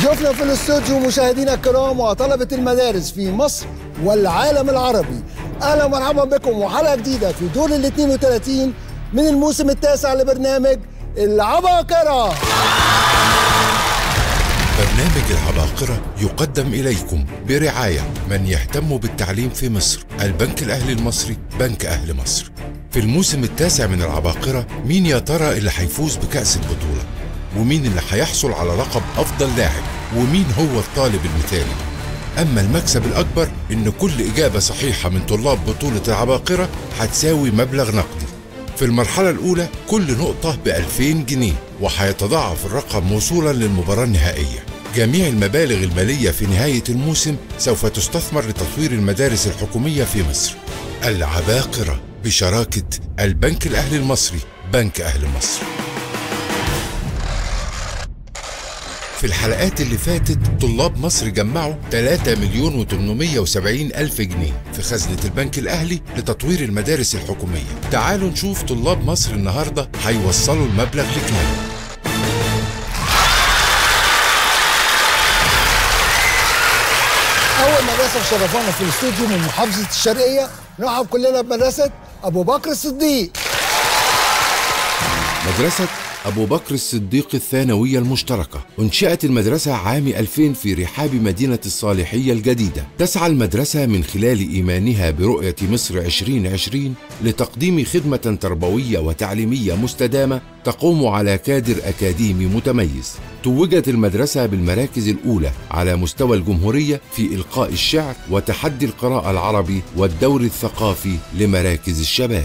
ضيوفنا في الاستوديو مشاهدينا الكرام وطلبة المدارس في مصر والعالم العربي اهلا ومرحبا بكم وحلقة جديدة في دور ال 32 من الموسم التاسع لبرنامج العباقرة برنامج العباقرة يقدم إليكم برعاية من يهتم بالتعليم في مصر البنك الأهلي المصري بنك أهل مصر في الموسم التاسع من العباقرة مين يا ترى اللي هيفوز بكأس البطولة ومين اللي هيحصل على لقب أفضل لاعب ومين هو الطالب المثالي أما المكسب الأكبر إن كل إجابة صحيحة من طلاب بطولة العباقرة هتساوي مبلغ نقدي في المرحلة الأولى كل نقطة ب 2000 جنيه وهيتضاعف الرقم وصولا للمباراة النهائية جميع المبالغ المالية في نهاية الموسم سوف تستثمر لتطوير المدارس الحكومية في مصر العباقرة بشراكة البنك الأهلي المصري بنك أهل مصر في الحلقات اللي فاتت طلاب مصر جمعوا 3 مليون و870 ألف جنيه في خزنة البنك الأهلي لتطوير المدارس الحكومية تعالوا نشوف طلاب مصر النهاردة هيوصلوا المبلغ لكام أول مدرسة شرفانا في الاستوديو من محافظة الشرقية نرحب كلنا بمدرسة أبو بكر الصديق مدرسة أبو بكر الصديق الثانوية المشتركة أنشئت المدرسة عام 2000 في رحاب مدينة الصالحية الجديدة تسعى المدرسة من خلال إيمانها برؤية مصر 2020 لتقديم خدمة تربوية وتعليمية مستدامة تقوم على كادر أكاديمي متميز توجت المدرسة بالمراكز الأولى على مستوى الجمهورية في إلقاء الشعر وتحدي القراءة العربي والدور الثقافي لمراكز الشباب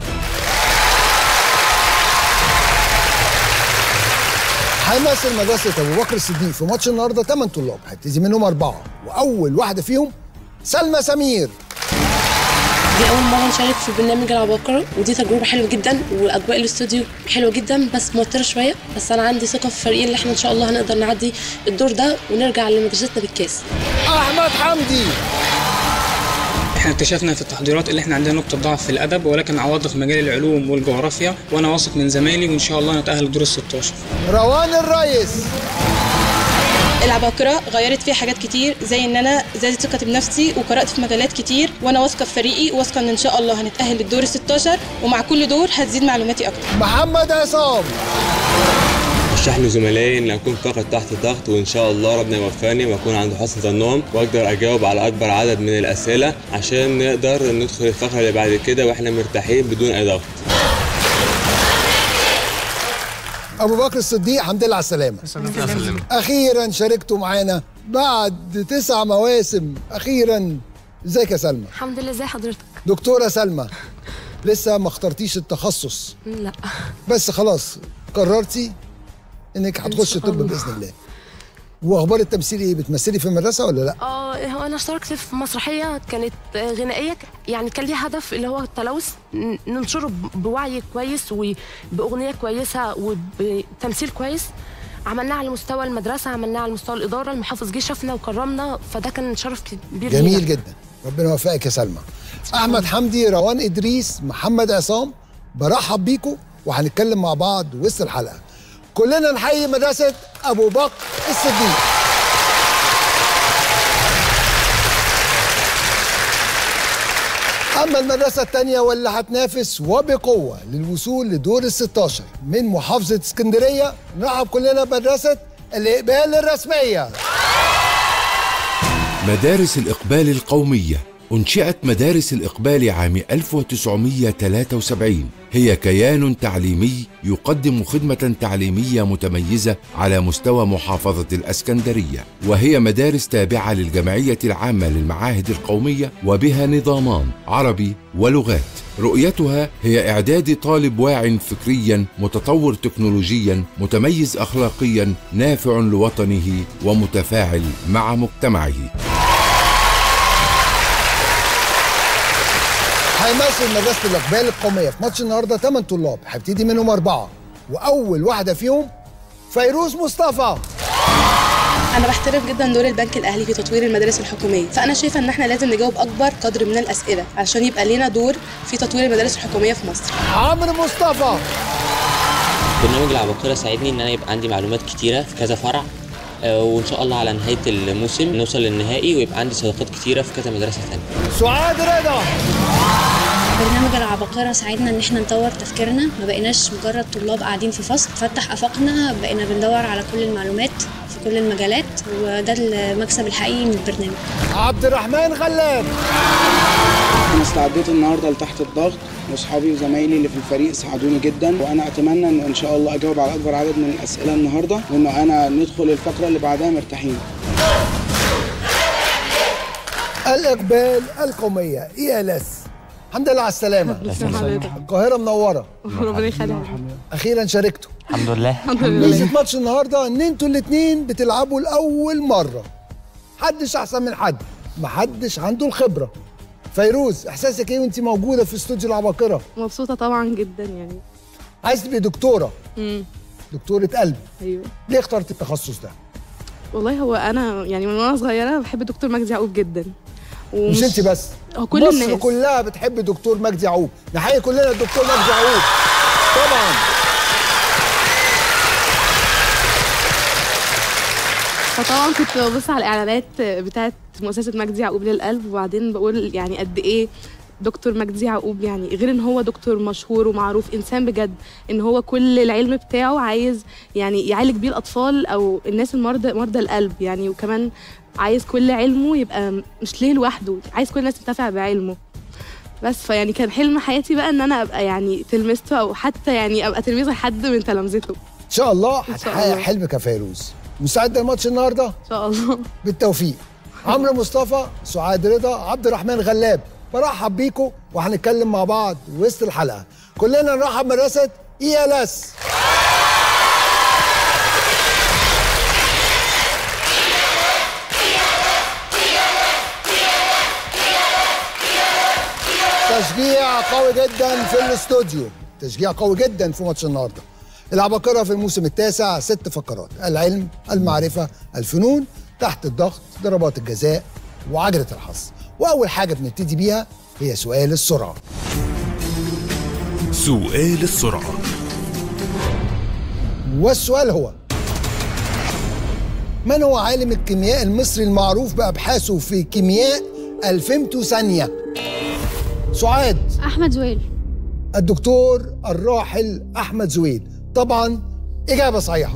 هيمثل مدرسة أبو بكر الصديق في ماتش النهاردة 8 طلاب هيبتدي منهم أربعة وأول واحدة فيهم سلمى سمير دي أول مرة نشارك في برنامج العباقرة ودي تجربة حلوة جدا وأجواء الاستوديو حلوة جدا بس موترة شوية بس أنا عندي ثقة في الفريق اللي احنا إن شاء الله هنقدر نعدي الدور ده ونرجع لمدرستنا بالكاس أحمد حمدي احنا اكتشفنا في التحضيرات اللي احنا عندنا نقطة ضعف في الأدب ولكن عوضنا في مجال العلوم والجغرافيا وأنا واثق من زمايلي وإن شاء الله نتأهل لدور ال 16 روان الريس العباقرة غيرت فيها حاجات كتير زي ان انا زادت ثقتي بنفسي وقرأت في مجالات كتير وانا واثقة في فريقي واثقة ان ان شاء الله هنتأهل للدور ال 16 ومع كل دور هتزيد معلوماتي اكتر محمد عصام ارشح لزملائي ان اكون فقط تحت ضغط وان شاء الله ربنا يوفقني واكون عند حسن ظنهم واقدر اجاوب على اكبر عدد من الاسئله عشان نقدر ندخل الفقره اللي بعد كده واحنا مرتاحين بدون اي ضغط أبو بكر الصديق الحمد لله على السلامة أخيرا شاركتوا معانا بعد تسع مواسم أخيرا ازيك يا سلمى الحمد لله ازي حضرتك دكتورة سلمى لسه ما اخترتيش التخصص لا بس خلاص قررتي انك هتخشي طب باذن الله واخبار التمثيل ايه بتمثلي في المدرسه ولا لا اه هو انا اشتركت في مسرحيه كانت غنائيه يعني كان ليها هدف اللي هو التلوث ن- ننشره ب- بوعي كويس وباغنيه كويسه وبتمثيل كويس عملناه على مستوى المدرسه عملناه على مستوى الاداره المحافظ جه شافنا وكرمنا فده كان شرف كبير لينا. جميل جدا ربنا يوفقك يا سلمى احمد حمدي روان ادريس محمد عصام برحب بيكم وهنتكلم مع بعض وسط الحلقه كلنا نحيي مدرسه ابو بكر الصديق اما المدرسه الثانيه واللي هتنافس وبقوه للوصول لدور ال 16 من محافظه اسكندريه نرحب كلنا بمدرسه الاقبال الرسميه مدارس الإقبال القومية أنشئت مدارس الإقبال عام 1973 هي كيان تعليمي يقدم خدمة تعليمية متميزة على مستوى محافظة الأسكندرية وهي مدارس تابعة للجمعية العامة للمعاهد القومية وبها نظامان عربي ولغات رؤيتها هي إعداد طالب واع فكريا متطور تكنولوجيا متميز أخلاقيا نافع لوطنه ومتفاعل مع مجتمعه هيمثل مدرسة الإقبال القومية في ماتش النهاردة 8 طلاب هيبتدي منهم أربعة وأول واحدة فيهم فيروز مصطفى انا بحترم جدا دور البنك الاهلي في تطوير المدارس الحكوميه فانا شايفه ان احنا لازم نجاوب اكبر قدر من الاسئله عشان يبقى لينا دور في تطوير المدارس الحكوميه في مصر عمرو مصطفى برنامج العباقرة ساعدني ان انا يبقى عندي معلومات كتيرة في كذا فرع آه، وان شاء الله على نهايه الموسم نوصل للنهائي ويبقى عندي صداقات كتيره في كذا مدرسه ثانيه سعاد رضا برنامج العباقرة ساعدنا ان احنا نطور تفكيرنا ما بقيناش مجرد طلاب قاعدين في فصل فتح افاقنا بقينا بندور على كل المعلومات في كل المجالات وده المكسب الحقيقي من البرنامج عبد الرحمن غلاب انا استعديت النهارده لتحت الضغط واصحابي وزمايلي اللي في الفريق ساعدوني جدا وانا اتمنى ان ان شاء الله اجاوب على اكبر عدد من الاسئله النهارده وانه انا ندخل الفقره اللي بعدها مرتاحين الإقبال القومية إي ال اس الحمد لله على السلامة القاهرة منورة ربنا يخليك أخيرا شاركتوا الحمد لله الحمد ميزة ماتش النهاردة إن أنتوا الاتنين بتلعبوا لأول مرة محدش أحسن من حد محدش عنده الخبرة فيروز إحساسك إيه وأنت موجودة في استوديو العباقرة مبسوطه طبعا جدا يعني عايز تبقي دكتورة امم دكتورة قلب ايوه ليه اخترت التخصص ده؟ والله هو انا يعني من وانا صغيره بحب الدكتور مجدي يعقوب جدا مش انت بس هو كل مصر الناس كلها بتحب دكتور مجدي يعقوب نحيي كلنا الدكتور مجدي يعقوب طبعا فطبعا كنت ببص على الاعلانات بتاعت مؤسسه مجدي يعقوب للقلب وبعدين بقول يعني قد ايه دكتور مجدي يعقوب يعني غير ان هو دكتور مشهور ومعروف انسان بجد ان هو كل العلم بتاعه عايز يعني يعالج بيه الاطفال او الناس المرضى مرضى القلب يعني وكمان عايز كل علمه يبقى مش ليه لوحده عايز كل الناس تنتفع بعلمه بس فيعني كان حلم حياتي بقى ان انا ابقى يعني تلميذته او حتى يعني ابقى تلميذ حد من تلامذته ان شاء الله إن شاء هتحقق الله. حلمك يا فيروز مستعده لماتش النهارده ان شاء الله بالتوفيق عمرو مصطفى سعاد رضا عبد الرحمن غلاب برحب بيكم وهنتكلم مع بعض وسط الحلقه كلنا نرحب مدرسه اي ال اس تشجيع قوي جدا في الاستوديو تشجيع قوي جدا في ماتش النهارده العباقرة في الموسم التاسع ست فقرات العلم المعرفة الفنون تحت الضغط ضربات الجزاء وعجلة الحظ وأول حاجة بنبتدي بيها هي سؤال السرعة سؤال السرعة والسؤال هو من هو عالم الكيمياء المصري المعروف بأبحاثه في كيمياء الفيمتو ثانية سعاد احمد زويل الدكتور الراحل أحمد زويل طبعا إجابة صحيحة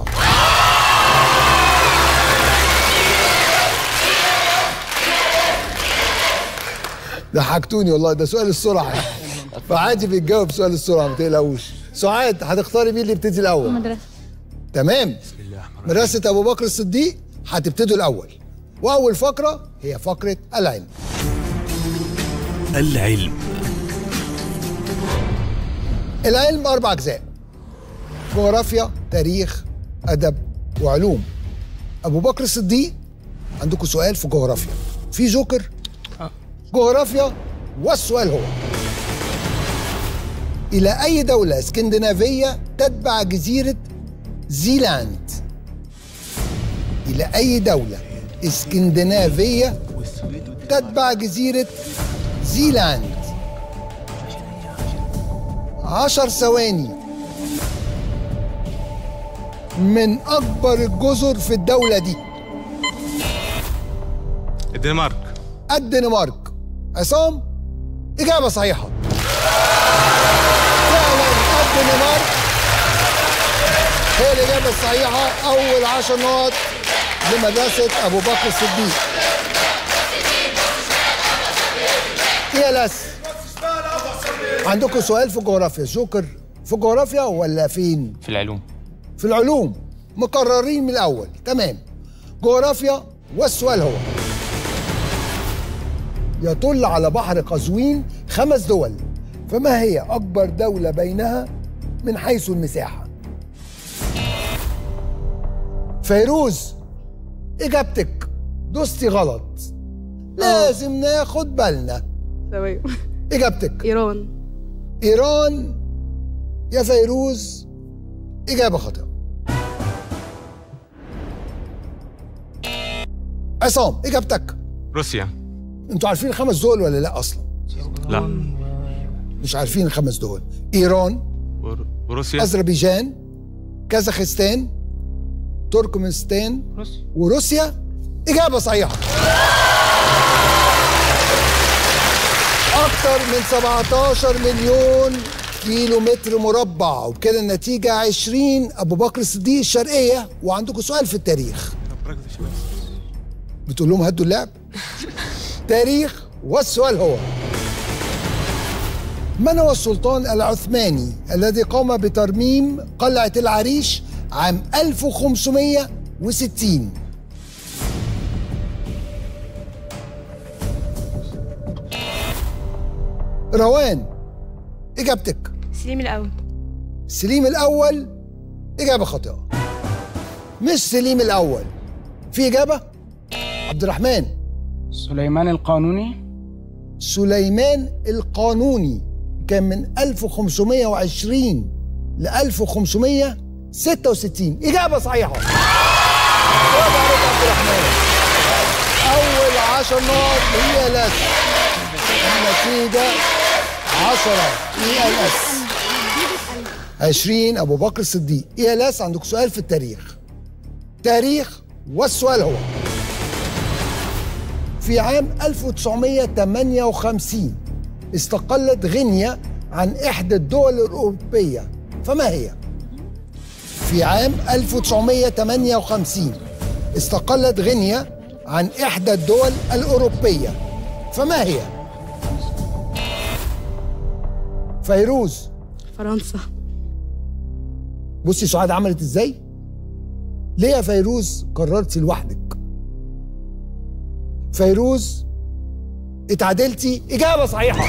ضحكتوني والله ده سؤال السرعة فعادي بيتجاوب سؤال السرعة ما تقلقوش سعاد هتختاري مين اللي يبتدي الأول مدرسة تمام مدرسة أبو بكر الصديق هتبتدوا الأول وأول فقرة هي فقرة العلم العلم العلم أربع أجزاء جغرافيا تاريخ أدب وعلوم أبو بكر الصديق عندكم سؤال في جغرافيا في جوكر جغرافيا والسؤال هو إلى أي دولة اسكندنافية تتبع جزيرة زيلاند إلى أي دولة اسكندنافية تتبع جزيرة زيلاند عشر ثواني من أكبر الجزر في الدولة دي الدنمارك الدنمارك عصام إجابة صحيحة فعلا الدنمارك هي الإجابة الصحيحة أول عشر نقط لمدرسة أبو بكر الصديق يا لاس عندكم سؤال في الجغرافيا جوكر في الجغرافيا ولا فين؟ في العلوم في العلوم مقررين من الأول تمام جغرافيا والسؤال هو يطل على بحر قزوين خمس دول فما هي أكبر دولة بينها من حيث المساحة فيروز إجابتك دوستي غلط لازم ناخد بالنا تمام إجابتك ايران إيران يا فيروز إجابة خاطئة عصام إجابتك روسيا أنتوا عارفين الخمس دول ولا لا أصلا؟ لا مش عارفين الخمس دول إيران ور- وروسيا أذربيجان كازاخستان تركمانستان وروسيا إجابة صحيحة أكثر من 17 مليون كيلو متر مربع وبكده النتيجة 20 أبو بكر الصديق الشرقية وعندكم سؤال في التاريخ بتقول لهم هدوا اللعب تاريخ والسؤال هو من هو السلطان العثماني الذي قام بترميم قلعة العريش عام 1560 روان إجابتك سليم الأول سليم الأول إجابة خاطئة مش سليم الأول في إجابة عبد الرحمن سليمان القانوني سليمان القانوني كان من 1520 ل 1566 إجابة صحيحة برافو عليك يا عبد الرحمن أول 10 نقط هي لس النتيجة 10 اي ال اس 20 أبو بكر الصديق اي ال اس عندك سؤال في التاريخ تاريخ والسؤال هو في عام 1958 استقلت غينيا عن إحدى الدول الأوروبية فما هي؟ في عام 1958 استقلت غينيا عن إحدى الدول الأوروبية فما هي؟ فيروز فرنسا بصي سعاد عملت ازاي؟ ليه يا فيروز قررتي لوحدك؟ فيروز اتعادلتي إجابة صحيحة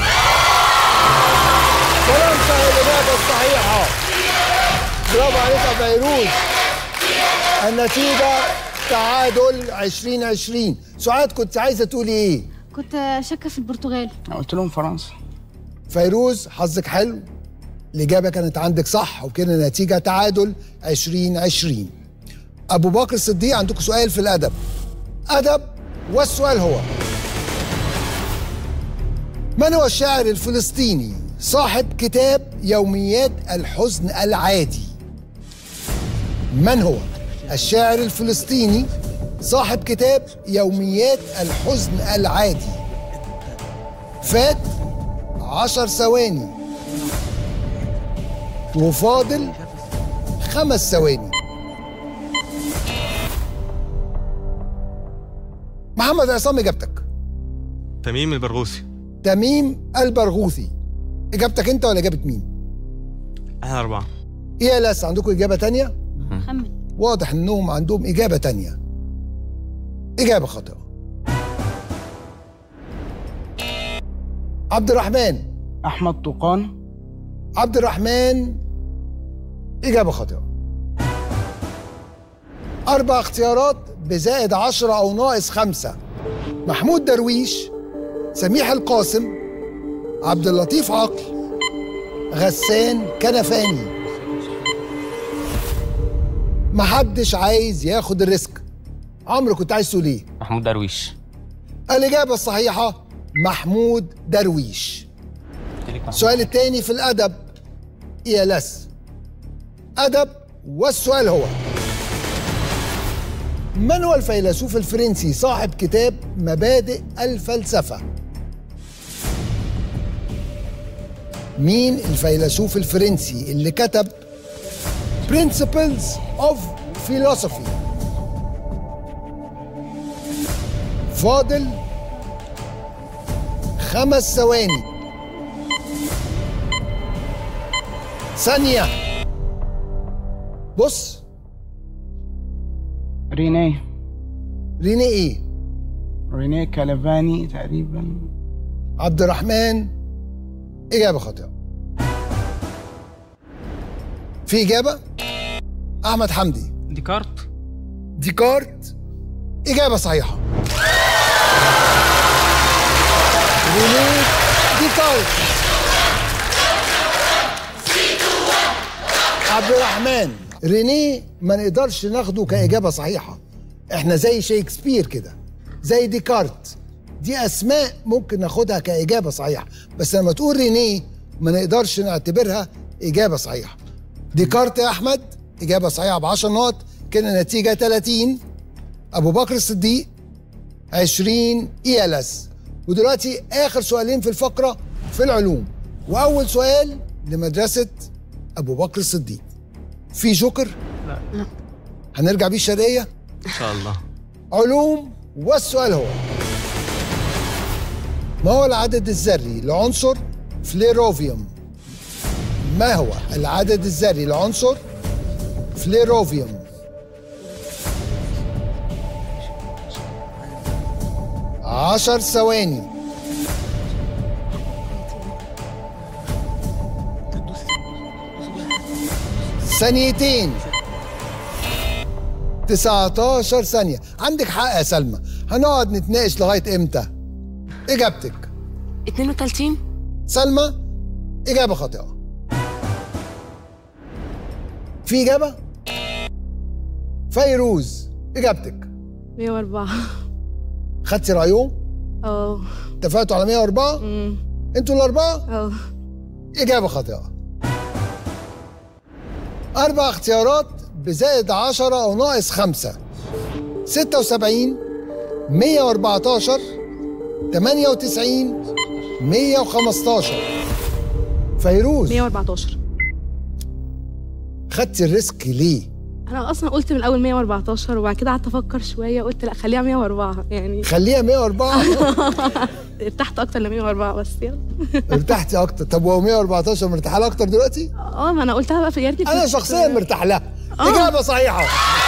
فرنسا هي الإجابة الصحيحة برافو عليك يا فيروز النتيجة تعادل 2020 سعاد كنت عايزة تقولي إيه؟ كنت شاكه في البرتغال قلت لهم فرنسا فيروز حظك حلو الإجابة كانت عندك صح وكده النتيجة تعادل 2020 أبو بكر الصديق عندكم سؤال في الأدب أدب والسؤال هو من هو الشاعر الفلسطيني صاحب كتاب يوميات الحزن العادي من هو الشاعر الفلسطيني صاحب كتاب يوميات الحزن العادي فات عشر ثواني وفاضل خمس ثواني محمد عصام اجابتك تميم البرغوثي تميم البرغوثي اجابتك انت ولا اجابه مين احنا اربعه ايه يا لاس عندكم اجابه تانية محمد واضح انهم عندهم اجابه تانية اجابه خاطئه عبد الرحمن احمد طوقان عبد الرحمن إجابة خاطئة أربع اختيارات بزائد عشرة أو ناقص خمسة محمود درويش سميح القاسم عبد اللطيف عقل غسان كنفاني محدش عايز ياخد الريسك عمرو كنت عايز تقول ايه؟ محمود درويش الإجابة الصحيحة محمود درويش السؤال الثاني في الأدب إيالس أدب والسؤال هو من هو الفيلسوف الفرنسي صاحب كتاب مبادئ الفلسفة؟ مين الفيلسوف الفرنسي اللي كتب Principles of Philosophy فاضل خمس ثواني ثانية بص رينيه ريني ايه؟ رينيه كالافاني تقريبا عبد الرحمن إجابة خاطئة في إجابة؟ أحمد حمدي ديكارت ديكارت إجابة صحيحة ريني ديكارت عبد الرحمن رينيه ما نقدرش ناخده كإجابة صحيحة احنا زي شيكسبير كده زي ديكارت دي أسماء ممكن ناخدها كإجابة صحيحة بس لما تقول رينيه ما نقدرش نعتبرها إجابة صحيحة ديكارت يا أحمد إجابة صحيحة ب 10 نقط كده نتيجة 30 أبو بكر الصديق 20 إيالاس ودلوقتي آخر سؤالين في الفقرة في العلوم وأول سؤال لمدرسة أبو بكر الصديق في جوكر؟ لا هنرجع بيه الشرقية؟ ان شاء الله علوم والسؤال هو ما هو العدد الذري لعنصر فليروفيوم ما هو العدد الذري لعنصر فليروفيوم عشر ثواني ثانيتين 19 ثانية عندك حق يا سلمى هنقعد نتناقش لغاية امتى اجابتك 32 سلمى اجابة خاطئة في اجابة فيروز اجابتك 104 خدتي رأيهم اه اتفقتوا على 104 امم انتوا الأربعة اه إجابة خاطئة أربع اختيارات بزائد 10 أو ناقص 5 76 114 98 115 فيروز 114 خدتي الريسك ليه؟ انا اصلا قلت من الاول 114 وبعد كده قعدت افكر شويه قلت لا خليها 104 يعني خليها 104 ارتحت اكتر ل 104 بس يلا ارتحتي أكتر طب هو 114 مرتاحة لها أكتر دلوقتي؟ اه ما انا قلتها بقى في يا ريتني أنا كنت- شخصيا مرتاح لها آه. إجابة صحيحة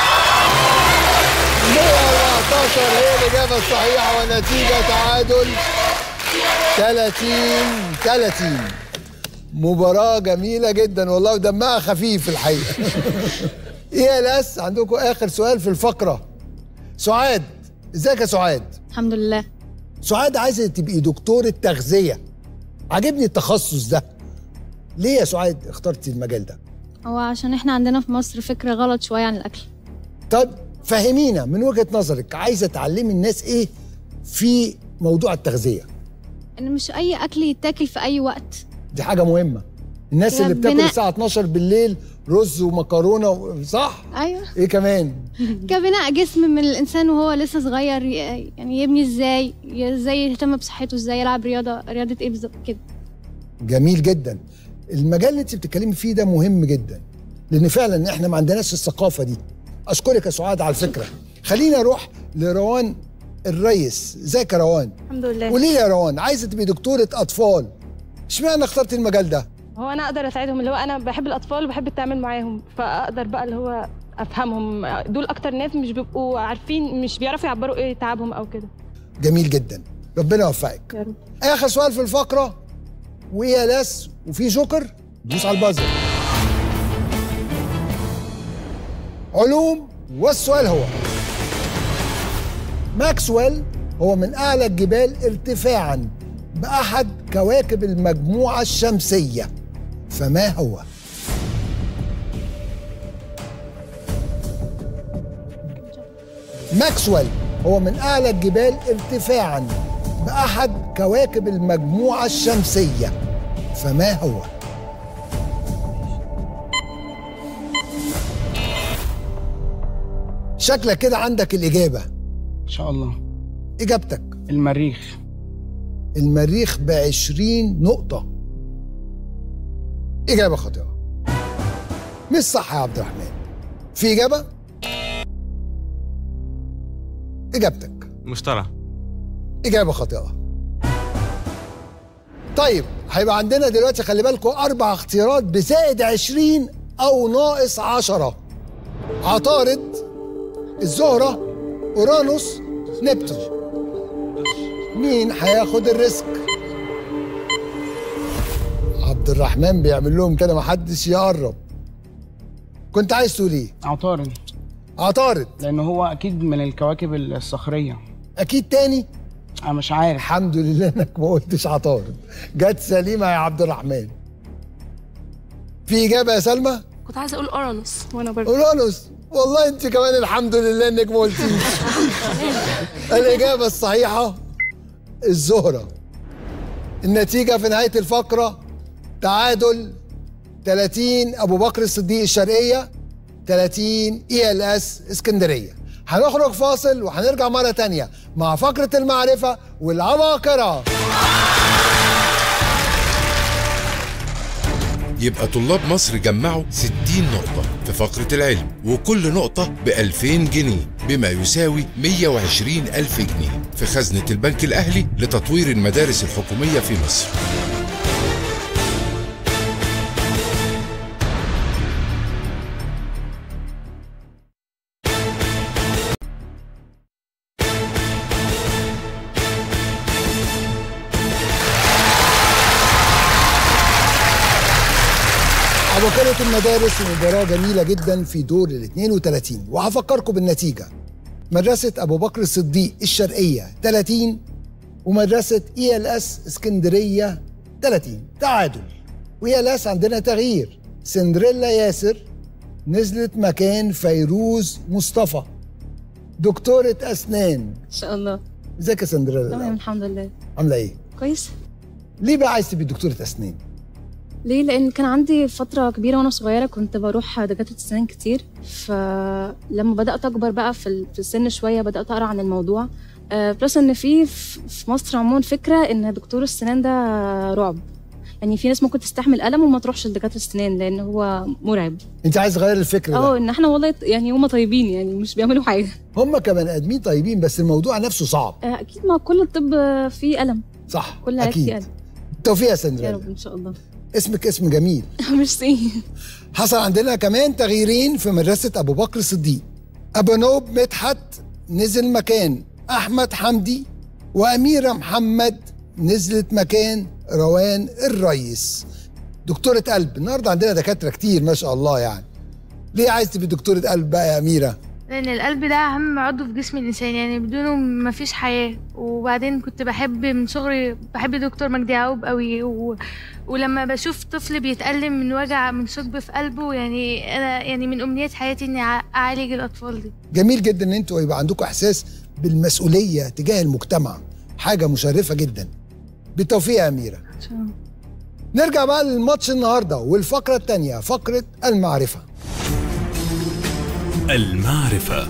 114 هي الإجابة الصحيحة والنتيجة تعادل 30 30 مباراة جميلة جدا والله ودمها خفيف الحقيقة ايه يا لاس عندكم آخر سؤال في الفقرة سعاد ازيك يا سعاد الحمد لله سعاد عايزة تبقي دكتورة تغذية عجبني التخصص ده ليه يا سعاد اخترتي المجال ده هو عشان احنا عندنا في مصر فكرة غلط شوية عن الأكل طب فهمينا من وجهة نظرك عايزة تعلمي الناس ايه في موضوع التغذية إن مش أي أكل يتاكل في أي وقت دي حاجة مهمة الناس يا اللي بتاكل بناء- الساعة 12 بالليل رز ومكرونة و... صح؟ أيوه ايه كمان؟ كبناء جسم من الإنسان وهو لسه صغير ي- يعني يبني إزاي ي- إزاي يهتم بصحته إزاي يلعب رياضة رياضة إيه بالظبط كده جميل جدا المجال اللي انت بتتكلمي فيه ده مهم جدا لان فعلا احنا ما عندناش الثقافة دي اشكرك يا سعاد على الفكرة خلينا اروح لروان الريس ازيك يا روان الحمد لله قولي لي يا روان عايزة تبقي دكتورة اطفال اشمعنى اخترتي المجال ده؟ هو انا اقدر اساعدهم اللي هو انا بحب الاطفال وبحب التعامل معاهم فاقدر بقى اللي هو افهمهم دول اكتر ناس مش بيبقوا عارفين مش بيعرفوا يعبروا ايه تعبهم او كده جميل جدا ربنا يوفقك يا رب اخر سؤال في الفقره وايه يا لاس وفي جوكر دوس على البازر علوم والسؤال هو ماكسويل هو من اعلى الجبال ارتفاعا باحد كواكب المجموعه الشمسيه فما هو ماكسويل هو من اعلى الجبال ارتفاعا باحد كواكب المجموعه الشمسيه فما هو شكلك كده عندك الاجابه ان شاء الله اجابتك المريخ المريخ ب 20 نقطه اجابه خاطئه مش صح يا عبد الرحمن في اجابه اجابتك مشترى إجابة خاطئة. طيب هيبقى عندنا دلوقتي خلي بالكم أربع اختيارات بزائد 20 أو ناقص 10. عطارد، الزهرة، أورانوس، نبتون. مين هياخد الريسك؟ عبد الرحمن بيعمل لهم كده محدش يقرب. كنت عايز تقول إيه؟ عطارد عطارد لان هو اكيد من الكواكب الصخريه أكيد تاني انا مش عارف الحمد لله انك ما قلتش عطارد جت سليمه يا عبد الرحمن في اجابه يا سلمى كنت عايزه اقول اورانوس وانا برضه اورانوس والله انت كمان الحمد لله انك ما قلتيش الاجابه الصحيحه الزهره النتيجه في نهايه الفقره تعادل 30 ابو بكر الصديق الشرقيه 30 اي ال اس اسكندريه هنخرج فاصل وهنرجع مره تانية مع فقره المعرفه والعباقره يبقى طلاب مصر جمعوا 60 نقطة في فقرة العلم وكل نقطة ب 2000 جنيه بما يساوي 120 ألف جنيه في خزنة البنك الأهلي لتطوير المدارس الحكومية في مصر عباقرة المدارس مباراة جميلة جدا في دور ال 32 وهفكركم بالنتيجة مدرسة أبو بكر الصديق الشرقية 30 ومدرسة اي ال اس اسكندرية 30 تعادل واي ال اس عندنا تغيير سندريلا ياسر نزلت مكان فيروز مصطفى دكتورة أسنان ان شاء الله ازيك يا سندريلا تمام الحمد لله عاملة ايه؟ كويس ليه بقى عايز تبقي دكتورة أسنان؟ ليه لان كان عندي فتره كبيره وانا صغيره كنت بروح دكاتره السنان كتير فلما بدات اكبر بقى في ال- في السن شويه بدات اقرا عن الموضوع آه، بلس ان في في مصر عموما فكره ان دكتور السنان ده رعب يعني في ناس ممكن تستحمل الم وما تروحش لدكاتره السنان لان هو مرعب انت عايز تغير الفكر ده اه ان احنا والله يعني هم طيبين يعني مش بيعملوا حاجه هم كبني ادمين طيبين بس الموضوع نفسه صعب آه، اكيد ما كل الطب فيه الم صح كل حاجه اكيد فيه الم توفيق يا يا سندريلا رب ان شاء الله اسمك اسم جميل ميرسي حصل عندنا كمان تغييرين في مدرسة أبو بكر الصديق أبنوب مدحت نزل مكان أحمد حمدي وأميرة محمد نزلت مكان روان الريس دكتورة قلب النهاردة عندنا دكاترة كتير ما شاء الله يعني ليه عايز تبقي دكتورة قلب بقى يا أميرة؟ لأن القلب ده أهم عضو في جسم الإنسان يعني بدونه مفيش حياة وبعدين كنت بحب من صغري بحب دكتور مجدي يعقوب قوي و... ولما بشوف طفل بيتألم من وجع من ثقب في قلبه يعني أنا يعني من أمنيات حياتي إني أع- أعالج الأطفال دي جميل جدا إن أنتوا يبقى عندكم إحساس بالمسؤولية تجاه المجتمع حاجة مشرفة جدا بالتوفيق يا أميرة نرجع بقى للماتش النهارده والفقرة الثانية فقرة المعرفة المعرفة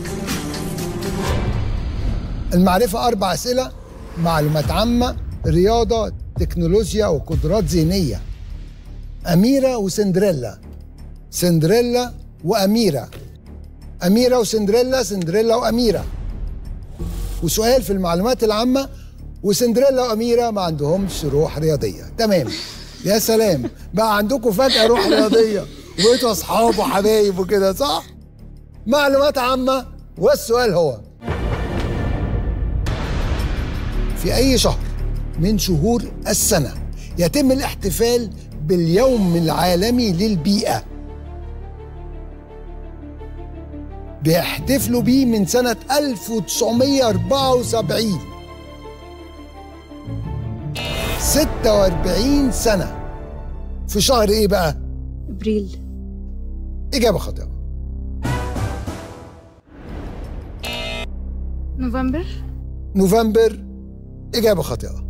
المعرفة أربع أسئلة معلومات عامة رياضة تكنولوجيا وقدرات ذهنية أميرة وسندريلا سندريلا وأميرة أميرة وسندريلا سندريلا وأميرة وسؤال في المعلومات العامة وسندريلا وأميرة ما عندهمش روح رياضية تمام يا سلام بقى عندكم فجأة روح رياضية وبقيتوا أصحاب وحبايب وكده صح؟ معلومات عامة والسؤال هو في أي شهر من شهور السنة يتم الاحتفال باليوم العالمي للبيئة بيحتفلوا بيه من سنة 1974 46 سنة في شهر ايه بقى؟ ابريل إجابة خاطئة نوفمبر نوفمبر إجابة خاطئة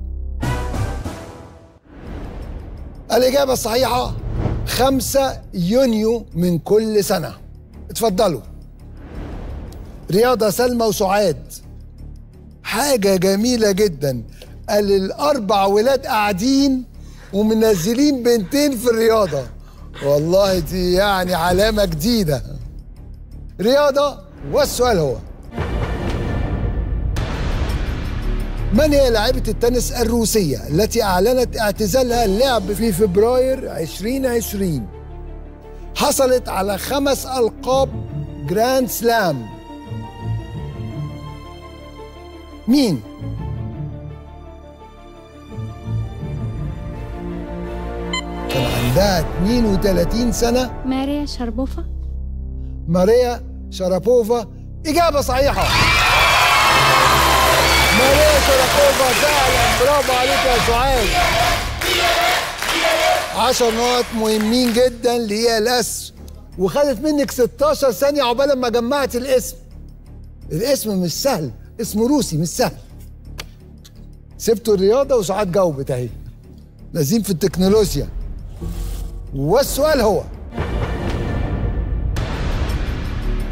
الإجابة الصحيحة 5 يونيو من كل سنة اتفضلوا رياضة سلمى وسعاد حاجة جميلة جدا قال الأربع ولاد قاعدين ومنزلين بنتين في الرياضة والله دي يعني علامة جديدة رياضة والسؤال هو من هي لاعبة التنس الروسية التي أعلنت اعتزالها اللعب في فبراير 2020 حصلت على خمس ألقاب جراند سلام مين؟ كان عندها 32 سنة ماريا شربوفا ماريا شرابوفا إجابة صحيحة ماريا شرابوفا فعلا برافو عليك يا سعاد 10 نقط مهمين جدا لإي ال اس وخدت منك 16 ثانية عقبال ما جمعت الاسم الاسم مش سهل اسم روسي مش سهل سبتوا الرياضة وسعاد جاوبت اهي لازم في التكنولوجيا والسؤال هو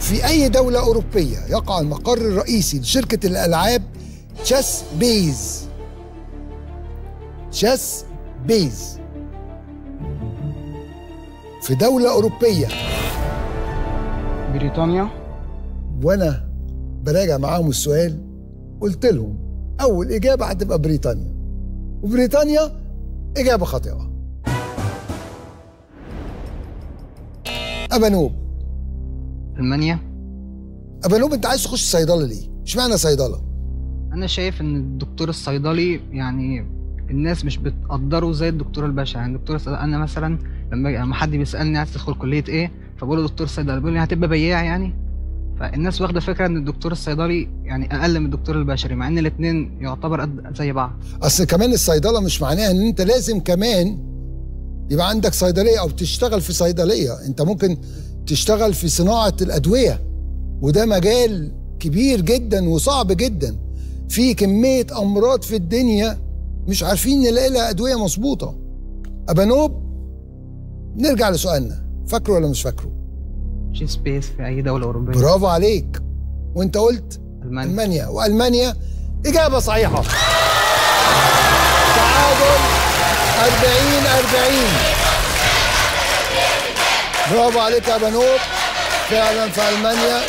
في أي دولة أوروبية يقع المقر الرئيسي لشركة الألعاب تشيس بيز تشيس بيز في دولة أوروبية بريطانيا وأنا براجع معاهم السؤال قلت لهم أول إجابة هتبقى بريطانيا وبريطانيا إجابة خاطئة أبانوب المانيا أبانوب أنت عايز تخش صيدلة ليه؟ اشمعنى صيدلة؟ انا شايف ان الدكتور الصيدلي يعني الناس مش بتقدره زي الدكتور البشري يعني الدكتور الصيدلي انا مثلا لما لما حد بيسالني عايز تدخل كليه ايه فبقول له دكتور صيدلي بيقول لي هتبقى بياع يعني فالناس واخده فكره ان الدكتور الصيدلي يعني اقل من الدكتور البشري مع ان الاثنين يعتبر قد زي بعض اصل كمان الصيدله مش معناها ان انت لازم كمان يبقى عندك صيدليه او تشتغل في صيدليه انت ممكن تشتغل في صناعه الادويه وده مجال كبير جدا وصعب جدا في كميه امراض في الدنيا مش عارفين نلاقي لها ادويه مظبوطه ابانوب نرجع لسؤالنا فاكره ولا مش فاكره شي سبيس في اي دوله اوروبيه برافو عليك وانت قلت المانيا المانيا والمانيا اجابه صحيحه تعادل 40 40 برافو عليك يا بنوب فعلا في المانيا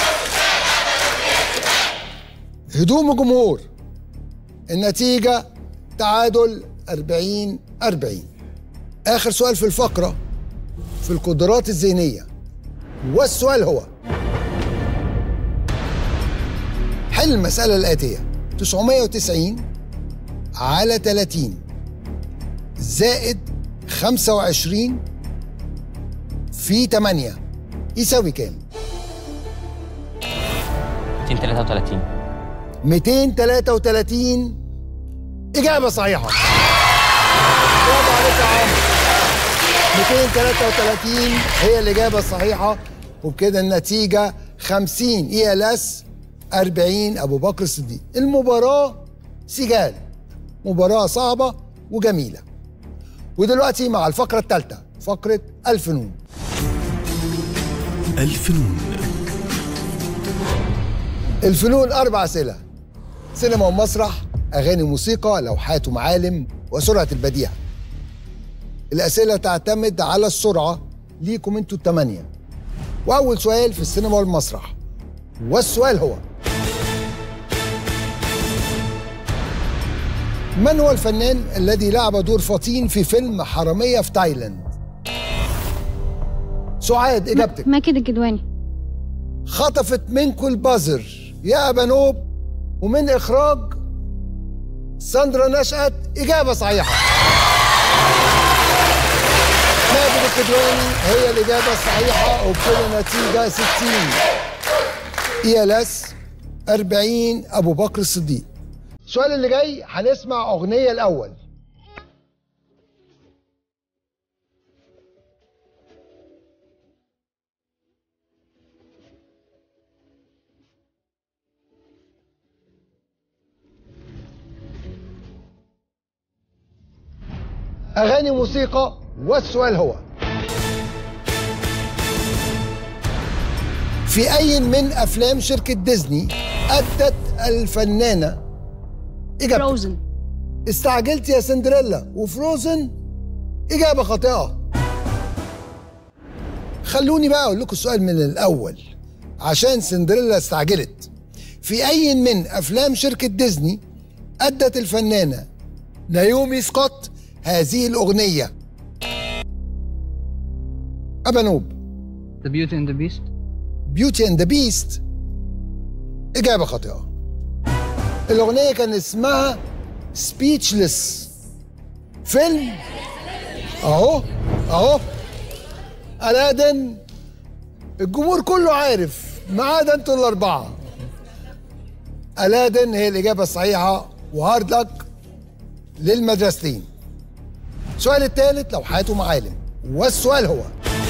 هدوم الجمهور النتيجه تعادل 40 40 اخر سؤال في الفقره في القدرات الذهنيه والسؤال هو حل المسألة الآتية 990 على 30 زائد 25 في 8 يساوي كام؟ 233 233 إجابة صحيحة برافو عليك يا عمرو 233 هي الإجابة الصحيحة وبكده النتيجة 50 اي ال اس 40 أبو بكر الصديق المباراة سجال مباراة صعبة وجميلة ودلوقتي مع الفقرة الثالثة فقرة الفنون الفنون الفنون أربع أسئلة سينما ومسرح أغاني وموسيقى لوحات ومعالم وسرعة البديهة الأسئلة تعتمد على السرعة ليكم انتوا التمانية وأول سؤال في السينما والمسرح والسؤال هو من هو الفنان الذي لعب دور فطين في فيلم حرامية في تايلاند؟ سعاد إجابتك ماكد الجدواني خطفت منكم البازر يا بنوب ومن إخراج ساندرا نشأت إجابة صحيحة ماجد الكدواني هي الإجابة الصحيحة وبكده نتيجة 60 إي ال اس 40 أبو بكر الصديق السؤال اللي جاي هنسمع أغنية الأول أغاني موسيقى والسؤال هو في أي من أفلام شركة ديزني أدت الفنانة إجابة فروزن استعجلت يا سندريلا وفروزن إجابة خاطئة خلوني بقى أقول لكم السؤال من الأول عشان سندريلا استعجلت في أي من أفلام شركة ديزني أدت الفنانة نايومي سكوت هذه الأغنية أبانوب ذا بيوتي اند ذا بيست بيوتي اند ذا بيست إجابة خاطئة الأغنية كان اسمها سبيتشلس فيلم أهو أهو ألادن الجمهور كله عارف ما عدا انتوا الأربعة ألادن هي الإجابة الصحيحة وهارد لك للمدرستين السؤال الثالث لوحات ومعالم والسؤال هو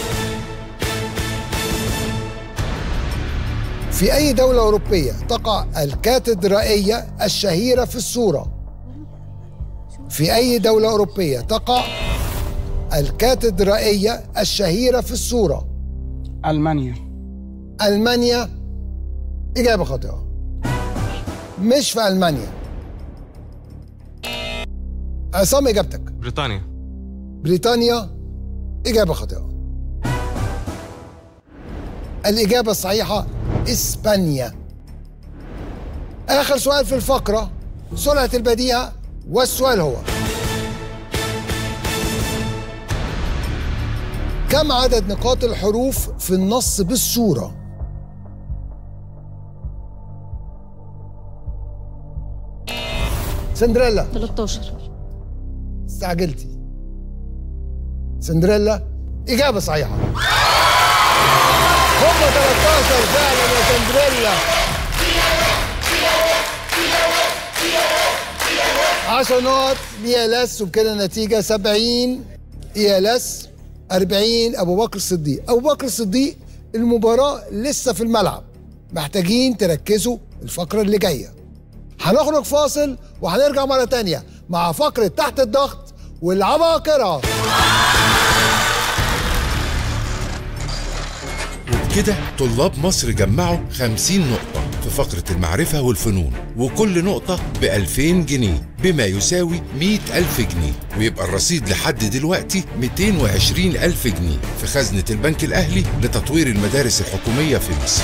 في أي دولة أوروبية تقع الكاتدرائية الشهيرة في الصورة؟ في أي دولة أوروبية تقع الكاتدرائية الشهيرة في الصورة؟ ألمانيا ألمانيا إجابة خاطئة مش في ألمانيا عصام إجابتك بريطانيا بريطانيا إجابة خاطئة الإجابة الصحيحة إسبانيا آخر سؤال في الفقرة سرعة البديهة والسؤال هو كم عدد نقاط الحروف في النص بالصورة؟ سندريلا 13 استعجلتي سندريلا إجابة صحيحة هم 13 فعلا يا سندريلا 10 نقط ليالاس وبكده النتيجة 70 إيالاس 40 أبو بكر الصديق أبو بكر الصديق المباراة لسه في الملعب محتاجين تركزوا الفقرة اللي جاية هنخرج فاصل وهنرجع مرة تانية مع فقرة تحت الضغط والعباقرة وبكده طلاب مصر جمعوا 50 نقطة في فقرة المعرفة والفنون وكل نقطة ب 2000 جنيه بما يساوي 100 ألف جنيه ويبقى الرصيد لحد دلوقتي 220 ألف جنيه في خزنة البنك الأهلي لتطوير المدارس الحكومية في مصر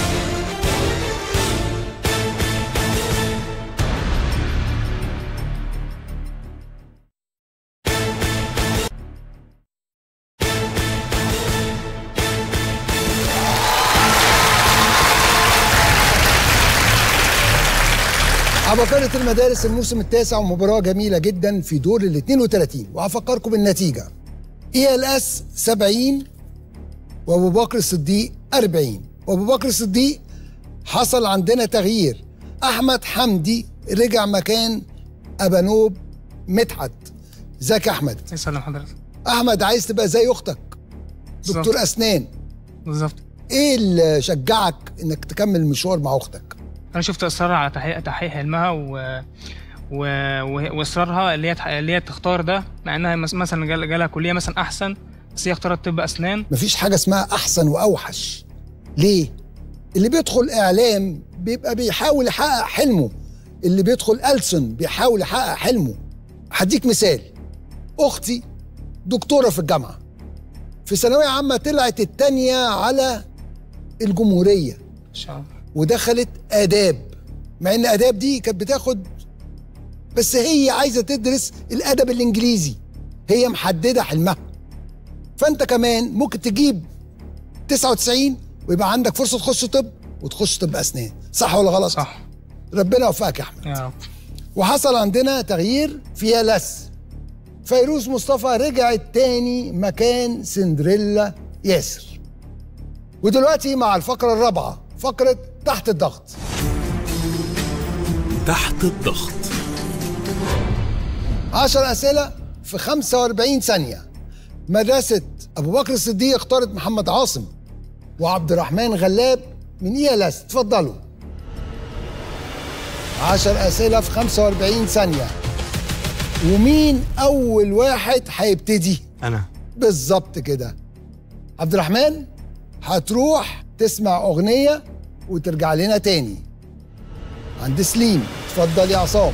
عباقرة المدارس الموسم التاسع ومباراة جميلة جدا في دور ال 32 وهفكركم بالنتيجة اي ال اس 70 وابو بكر الصديق 40 وابو بكر الصديق حصل عندنا تغيير احمد حمدي رجع مكان ابانوب مدحت ازيك يا احمد يسلم حضرتك احمد عايز تبقى زي اختك دكتور بالظبط. اسنان بالظبط ايه اللي شجعك انك تكمل المشوار مع اختك انا شفت اصرارها على تحقيق تحقيق حلمها و... و... و... واصرارها اللي هي تح... اللي هي تختار ده مع انها مس- مثلا جال- جالها كليه مثلا احسن بس هي اختارت طب اسنان مفيش حاجة اسمها أحسن وأوحش ليه؟ اللي بيدخل إعلام بيبقى بيحاول يحقق حلمه اللي بيدخل ألسن بيحاول يحقق حلمه هديك مثال أختي دكتورة في الجامعة في ثانوية عامة طلعت التانية على الجمهورية ان شاء الله ودخلت آداب مع إن آداب دي كانت بتاخد بس هي عايزة تدرس الأدب الإنجليزي هي محددة حلمها فأنت كمان ممكن تجيب 99 ويبقى عندك فرصة تخش طب وتخش طب أسنان صح ولا غلط؟ صح ربنا يوفقك يا أحمد يا رب وحصل عندنا تغيير فيها لس فيروز مصطفى رجعت تاني مكان سندريلا ياسر ودلوقتي مع الفقرة الرابعة فقرة تحت الضغط تحت الضغط 10 أسئلة في 45 ثانية مدرسة أبو بكر الصديق اختارت محمد عاصم وعبد الرحمن غلاب من إيالاس اتفضلوا 10 أسئلة في 45 ثانية ومين أول واحد هيبتدي؟ انا بالظبط كده عبد الرحمن هتروح تسمع أغنية وترجع لنا تاني عند سليم اتفضل يا عصام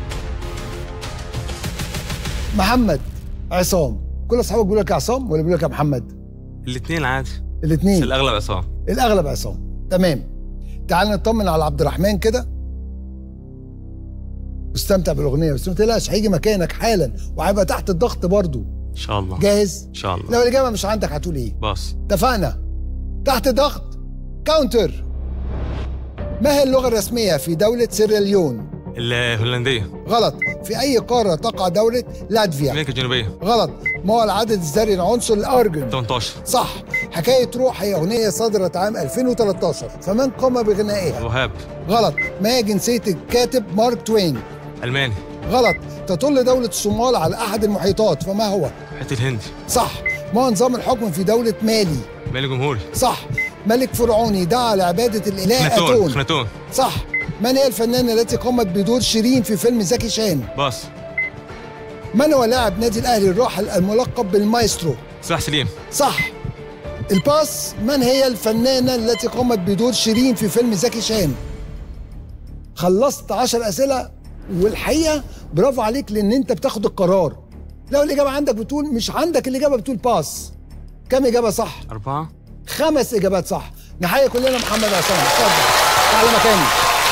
محمد عصام كل اصحابك بيقولوا لك يا عصام ولا بيقولوا لك يا محمد الاثنين عادي الاثنين بس الاغلب عصام الاغلب عصام تمام تعال نطمن على عبد الرحمن كده واستمتع بالاغنيه بس ما تقلقش هيجي مكانك حالا وهيبقى تحت الضغط برضو ان شاء الله جاهز ان شاء الله لو الاجابه مش عندك هتقول ايه باص اتفقنا تحت ضغط كاونتر ما هي اللغه الرسميه في دوله سيراليون الهولنديه غلط في اي قاره تقع دوله لاتفيا امريكا الجنوبيه غلط ما هو العدد الذري العنصر الارجون 18 صح حكاية روح هي أغنية صدرت عام 2013 فمن قام بغنائها وهاب غلط ما هي جنسية الكاتب مارك توين الماني غلط تطل دولة الصومال على أحد المحيطات فما هو حتى الهندي صح ما هو نظام الحكم في دولة مالي مالي جمهوري صح ملك فرعوني دعا لعبادة الإله خناتون أتون خناتون صح من هي الفنانة التي قامت بدور شيرين في فيلم زكي شان باص من هو لاعب نادي الأهلي الراحل الملقب بالمايسترو صلاح سليم صح الباس من هي الفنانة التي قامت بدور شيرين في فيلم زكي شان خلصت عشر أسئلة والحقيقة برافو عليك لأن أنت بتاخد القرار لو الإجابة عندك بتقول مش عندك الإجابة بتقول باس كم إجابة صح؟ أربعة خمس إجابات صح نحيي كلنا محمد عصام اتفضل تعالى مكاني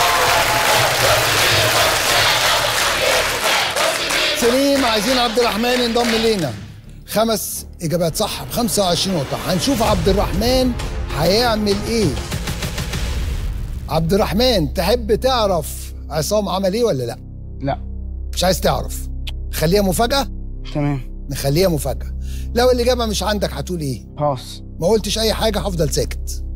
سليم عايزين عبد الرحمن ينضم لينا خمس اجابات صح ب 25 نقطه هنشوف عبد الرحمن هيعمل ايه عبد الرحمن تحب تعرف عصام عمل ايه ولا لا لا مش عايز تعرف خليها مفاجاه تمام نخليها مفاجاه لو الاجابه مش عندك هتقول ايه باص ما قلتش اي حاجه هفضل ساكت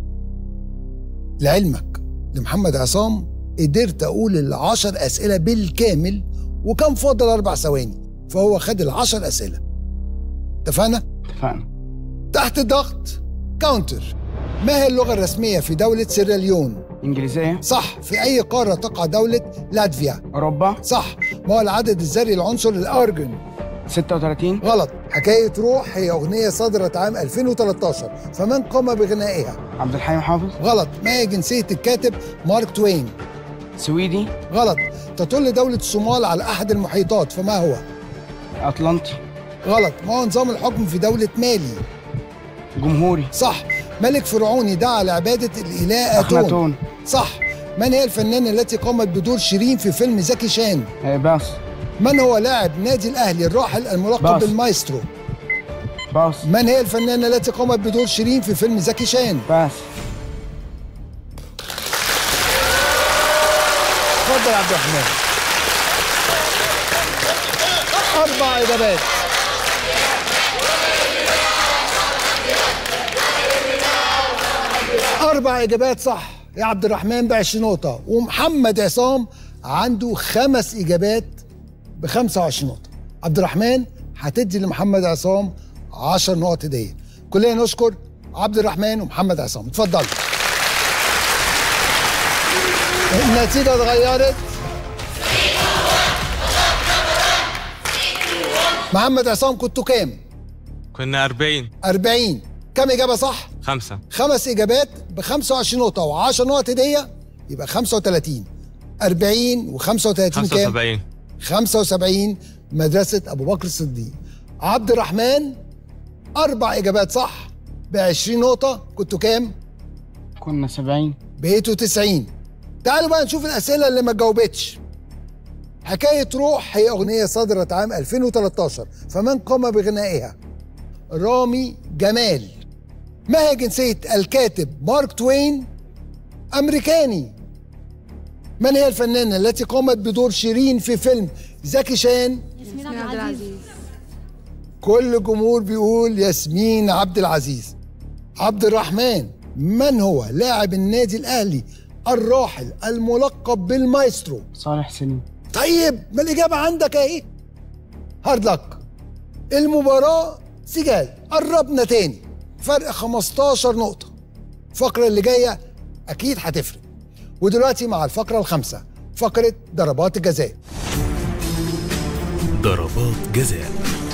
لعلمك لمحمد عصام قدرت اقول العشر اسئله بالكامل وكان فاضل اربع ثواني فهو خد العشر اسئله اتفقنا اتفقنا تحت الضغط كاونتر ما هي اللغه الرسميه في دوله سيراليون انجليزيه صح في اي قاره تقع دوله لاتفيا اوروبا صح ما هو العدد الذري لعنصر الارجون 36 غلط حكايه روح هي اغنيه صدرت عام 2013 فمن قام بغنائها عبد الحليم حافظ غلط ما هي جنسيه الكاتب مارك توين سويدي غلط تطل دولة الصومال على أحد المحيطات فما هو؟ أطلنطي غلط ما هو نظام الحكم في دولة مالي؟ جمهوري صح ملك فرعوني دعا لعبادة الإله أتون أخناتون صح من هي الفنانة التي قامت بدور شيرين في فيلم زكي شان؟ آه، باص من هو لاعب نادي الأهلي الراحل الملقب باص. بالمايسترو؟ باص من هي الفنانة التي قامت بدور شيرين في فيلم زكي شان؟ باص اتفضل يا عبد الرحمن أربع إجابات أربع إجابات صح يا عبد الرحمن ب 20 نقطة ومحمد عصام عنده خمس إجابات ب 25 نقطة عبد الرحمن هتدي لمحمد عصام 10 نقط هدية كلنا نشكر عبد الرحمن ومحمد عصام اتفضلوا النتيجة اتغيرت محمد عصام كنتوا كام؟ كنا 40 40 كم إجابة صح؟ خمسة خمس إجابات ب 25 نقطة و10 نقط هدية يبقى 35 40 و35 كام؟ 75 75 مدرسة أبو بكر الصديق عبد الرحمن أربع إجابات صح ب 20 نقطة كنتوا كام؟ كنا 70 بقيتوا 90 تعالوا بقى نشوف الأسئلة اللي ما جاوبتش حكاية روح هي أغنية صدرت عام 2013 فمن قام بغنائها؟ رامي جمال ما هي جنسية الكاتب مارك توين؟ أمريكاني من هي الفنانة التي قامت بدور شيرين في فيلم زكي شان؟ ياسمين عبد العزيز كل الجمهور بيقول ياسمين عبد العزيز عبد الرحمن من هو لاعب النادي الأهلي الراحل الملقب بالمايسترو صالح سليم طيب ما الإجابة عندك أهي هارد لك المباراة سجال قربنا تاني فرق 15 نقطة الفقرة اللي جاية أكيد هتفرق ودلوقتي مع الفقرة الخامسة فقرة ضربات الجزاء ضربات جزاء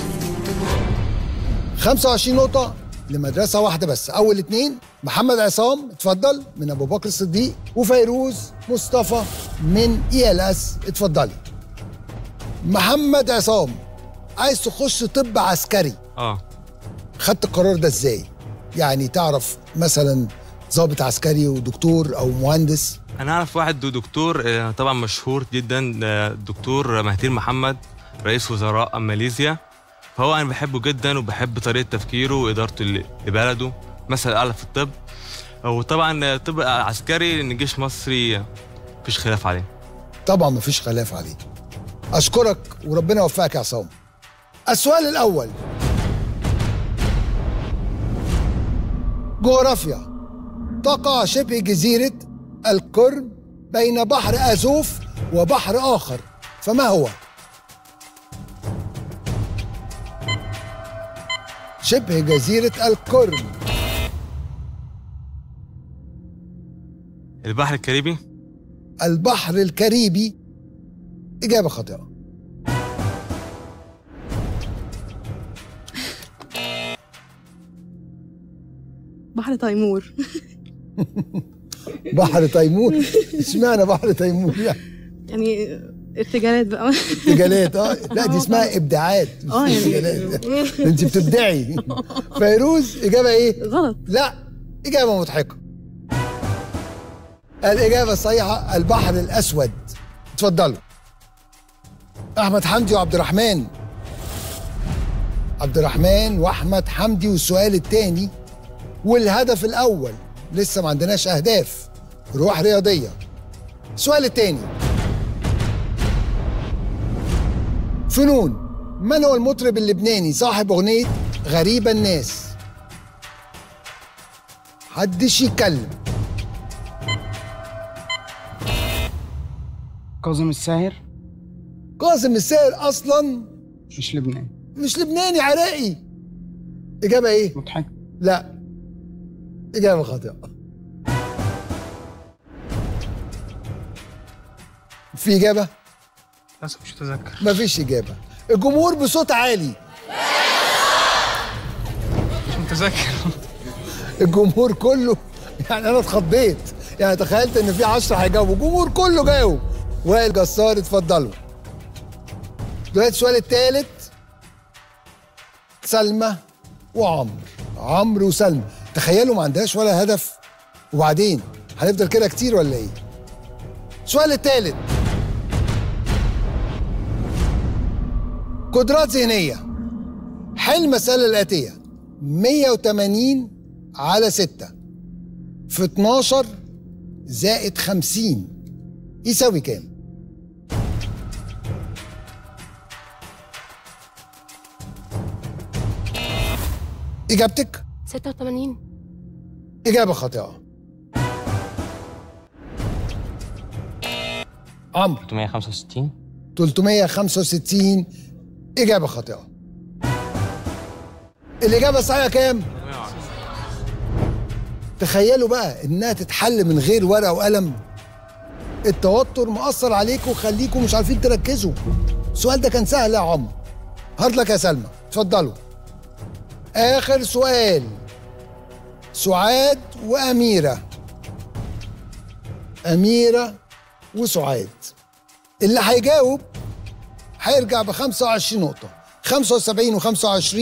25 نقطة لمدرسة واحدة بس أول اتنين محمد عصام اتفضل من أبو بكر الصديق وفيروز مصطفى من إي ال اس اتفضلي محمد عصام عايز تخش طب عسكري اه خدت القرار ده ازاي؟ يعني تعرف مثلا ضابط عسكري ودكتور أو مهندس انا اعرف واحد دو دكتور آه، طبعا مشهور جدا آه، الدكتور مهدير محمد رئيس وزراء ماليزيا فهو انا بحبه جدا وبحب طريقه تفكيره وادارته ل- لبلده مثل اعلى في الطب وطبعا آه، طب عسكري ان الجيش المصري آه، مفيش خلاف عليه طبعا مفيش خلاف عليه أشكرك وربنا يوفقك يا عصام السؤال الأول جغرافيا تقع شبه جزيرة القرم بين بحر أزوف وبحر آخر فما هو؟ شبه جزيرة القرم البحر الكاريبي البحر الكاريبي إجابة خاطئة بحر تيمور بحر تيمور اشمعنى بحر تيمور يعني يعني ارتجالات بقى ارتجالات اه لا دي اسمها ابداعات مش اه يعني ارتجالات انت بتبدعي فيروز اجابه ايه غلط لا اجابه مضحكه الاجابه الصحيحه البحر الاسود اتفضلوا احمد حمدي وعبد الرحمن عبد الرحمن واحمد حمدي والسؤال الثاني والهدف الاول لسه ما عندناش اهداف روح رياضيه السؤال الثاني فنون من هو المطرب اللبناني صاحب اغنيه غريبه الناس حدش يتكلم كاظم الساهر قاسم الساهر اصلا مش لبناني مش لبناني عراقي اجابه ايه مضحك لا اجابه خاطئه في اجابه للاسف مش متذكر مفيش اجابه الجمهور بصوت عالي مش متذكر الجمهور كله يعني انا اتخضيت يعني تخيلت ان في 10 هيجاوبوا الجمهور كله جاوب وائل جسار اتفضلوا دلوقتي السؤال الثالث سلمى وعمرو عمرو وسلمى تخيلوا ما عندهاش ولا هدف وبعدين هنفضل كده كتير ولا ايه السؤال الثالث قدرات ذهنية حل المسألة الآتية 180 على 6 في 12 زائد 50 يساوي كام؟ إجابتك 86 إجابة خاطئة عمرو 365 365 إجابة خاطئة الإجابة الصحيحة كام؟ تخيلوا بقى إنها تتحل من غير ورقة وقلم التوتر مأثر عليكم وخليكم مش عارفين تركزوا السؤال ده كان سهل يا عمرو هارد لك يا سلمى اتفضلوا آخر سؤال سعاد وأميرة أميرة وسعاد اللي هيجاوب هيرجع ب 25 نقطة 75 و25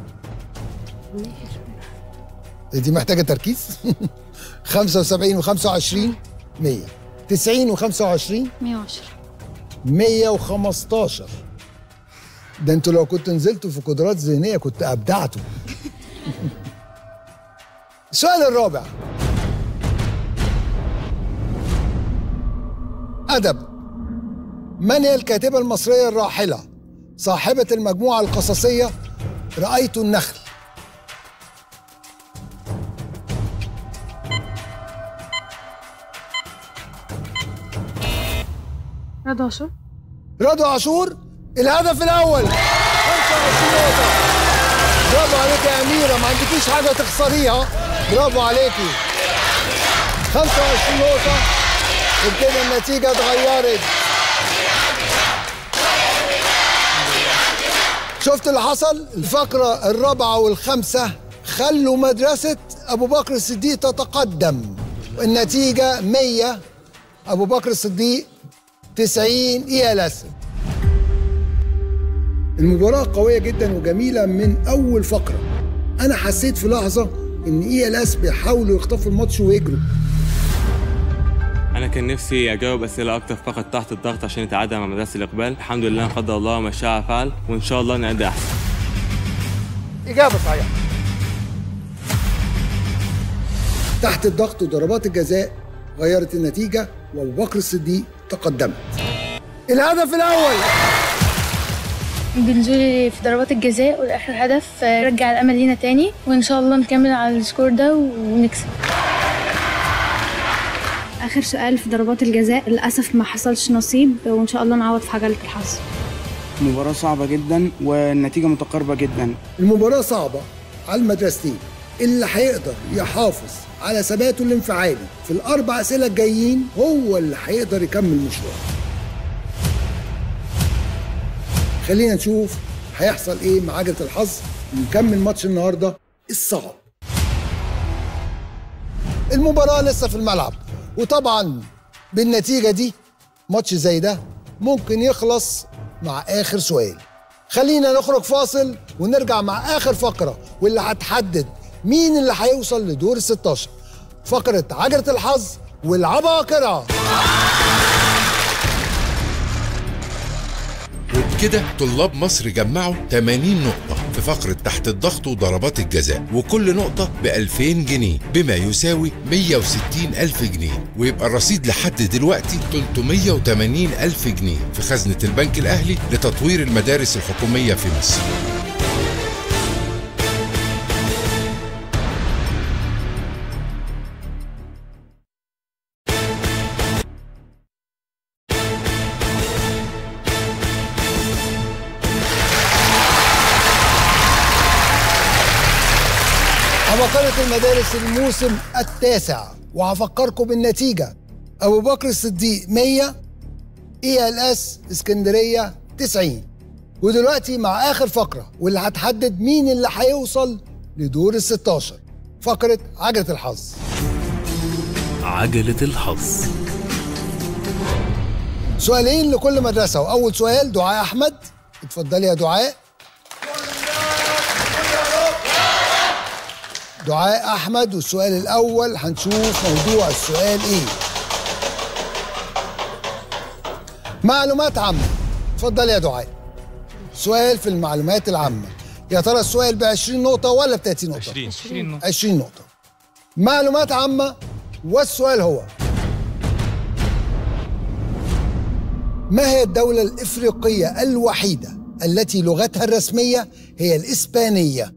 دي محتاجة تركيز 75 و25 100 90 و25 110 115 ده انتوا لو كنتوا نزلتوا في قدرات ذهنية كنت أبدعتوا السؤال الرابع أدب من هي الكاتبة المصرية الراحلة صاحبة المجموعة القصصية رأيت النخل رضا عاشور رضوى عاشور الهدف الأول 25 نقطة برافو عليك يا أميرة ما عندكيش حاجة تخسريها برافو عليكي 25 نقطة وبكده النتيجة اتغيرت شفت اللي حصل الفقرة الرابعة والخامسة خلوا مدرسة أبو بكر الصديق تتقدم النتيجة 100 أبو بكر الصديق 90 إيه لسه المباراة قوية جدا وجميلة من أول فقرة أنا حسيت في لحظة إن إيه لاس بيحاولوا يخطفوا الماتش ويجروا انا كان نفسي اجاوب اسئله اكتر فقط تحت الضغط عشان اتعادل مع مدرسه الاقبال الحمد لله قدر الله ما شاء فعل وان شاء الله نأدي احسن إجابة صحيحة تحت الضغط وضربات الجزاء غيرت النتيجة وأبو بكر الصديق تقدمت الهدف الأول بنزولي في ضربات الجزاء والاخر هدف آه، رجع الامل لينا تاني وان شاء الله نكمل على السكور ده ونكسب اخر سؤال في ضربات الجزاء للاسف ما حصلش نصيب وان شاء الله نعوض في عجله الحظ مباراة صعبة جدا والنتيجة متقاربة جدا المباراة صعبة على المدرستين اللي هيقدر يحافظ على ثباته الانفعالي في الأربع أسئلة الجايين هو اللي هيقدر يكمل مشواره خلينا نشوف هيحصل ايه مع عجلة الحظ ونكمل ماتش النهارده الصعب المباراة لسه في الملعب وطبعا بالنتيجة دي ماتش زي ده ممكن يخلص مع آخر سؤال خلينا نخرج فاصل ونرجع مع آخر فقرة واللي هتحدد مين اللي هيوصل لدور ال 16 فقرة عجلة الحظ والعباقرة وبكده طلاب مصر جمعوا 80 نقطة في فقرة تحت الضغط وضربات الجزاء وكل نقطة ب 2000 جنيه بما يساوي 160 ألف جنيه ويبقى الرصيد لحد دلوقتي 380 ألف جنيه في خزنة البنك الأهلي لتطوير المدارس الحكومية في مصر عباقرة المدارس الموسم التاسع وهفكركم بالنتيجة أبو بكر الصديق 100 اي ال اس اسكندرية 90 ودلوقتي مع آخر فقرة واللي هتحدد مين اللي هيوصل لدور ال 16 فقرة عجلة الحظ عجلة الحظ سؤالين لكل مدرسة وأول سؤال دعاء أحمد اتفضلي يا دعاء دعاء أحمد والسؤال الأول هنشوف موضوع السؤال إيه معلومات عامة اتفضلي يا دعاء سؤال في المعلومات العامة يا ترى السؤال ب 20 نقطة ولا ب 30 نقطة؟ 20 20 نقطة 20 نقطة معلومات عامة والسؤال هو ما هي الدولة الإفريقية الوحيدة التي لغتها الرسمية هي الإسبانية؟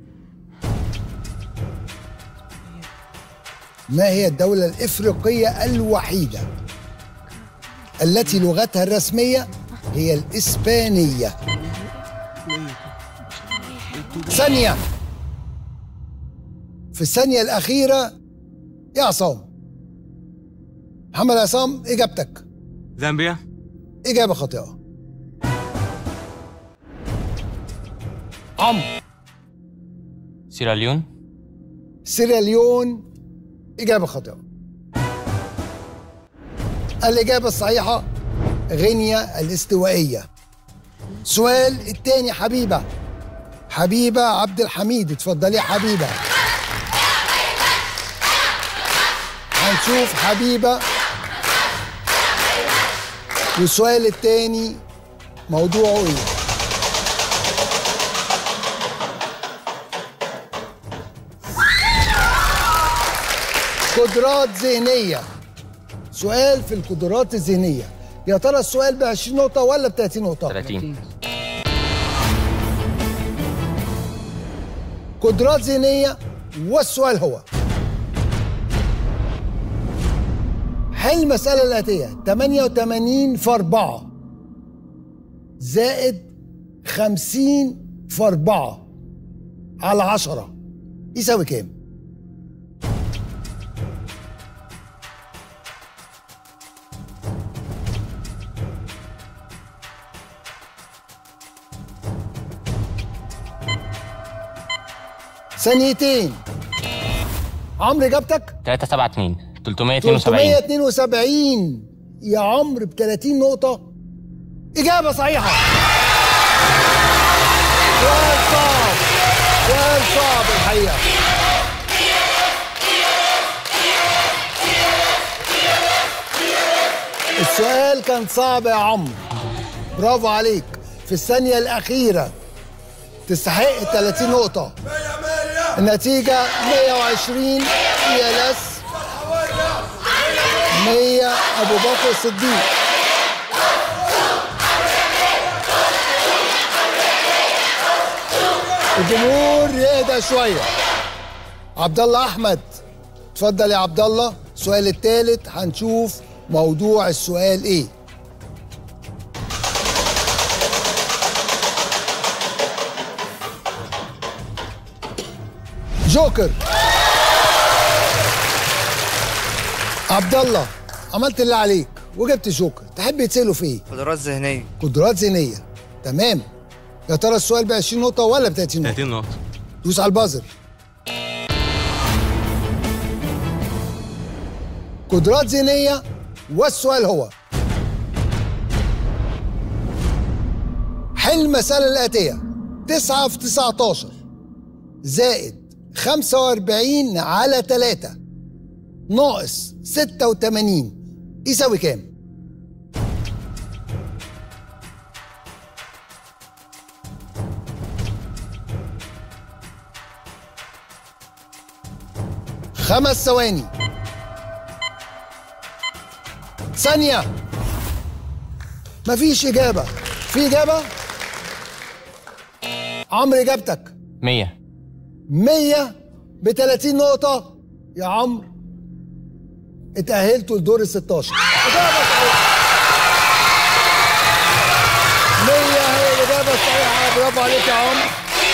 ما هي الدولة الإفريقية الوحيدة التي لغتها الرسمية هي الإسبانية؟ ثانية في الثانية الأخيرة يا عصام محمد عصام إجابتك زامبيا إجابة خاطئة عمرو سيراليون سيراليون إجابة خاطئة الإجابة الصحيحة غينيا الاستوائية سؤال التاني حبيبة حبيبة عبد الحميد اتفضلي يا حبيبة هنشوف حبيبة والسؤال التاني موضوعه ايه قدرات ذهنية سؤال في القدرات الذهنية يا ترى السؤال ب 20 نقطة ولا ب 30 نقطة؟ 30 قدرات ذهنية والسؤال هو حل المسألة الآتية 88 في 4 زائد 50 في 4 على 10 يساوي كام؟ ثانيتين عمرو اجابتك 372 372 372 يا عمرو ب 30 نقطة إجابة صحيحة سؤال صعب سؤال صعب الحقيقة السؤال كان صعب يا عمرو برافو عليك في الثانية الأخيرة تستحق 30 نقطة النتيجة 120 إيالاس 100 أبو بكر الصديق الجمهور يهدى شوية عبد الله أحمد اتفضل يا عبد الله السؤال الثالث هنشوف موضوع السؤال إيه جوكر عبد الله عملت اللي عليك وجبت جوكر تحب يتسألوا في ايه؟ قدرات ذهنية قدرات ذهنية تمام يا ترى السؤال ب 20 نقطة ولا ب 30 نقطة؟ 30 نقطة دوس على البازر قدرات ذهنية والسؤال هو حل المسألة الآتية 9 في 19 زائد 45 على 3 ناقص 86 يساوي كام؟ خمس ثواني ثانية مفيش إجابة في إجابة عمرو إجابتك 100 100 ب 30 نقطة يا عمرو اتأهلتوا لدور ال 16 إجابة صحيحة 100 هي الإجابة الصحيحة برافو عليك يا عمرو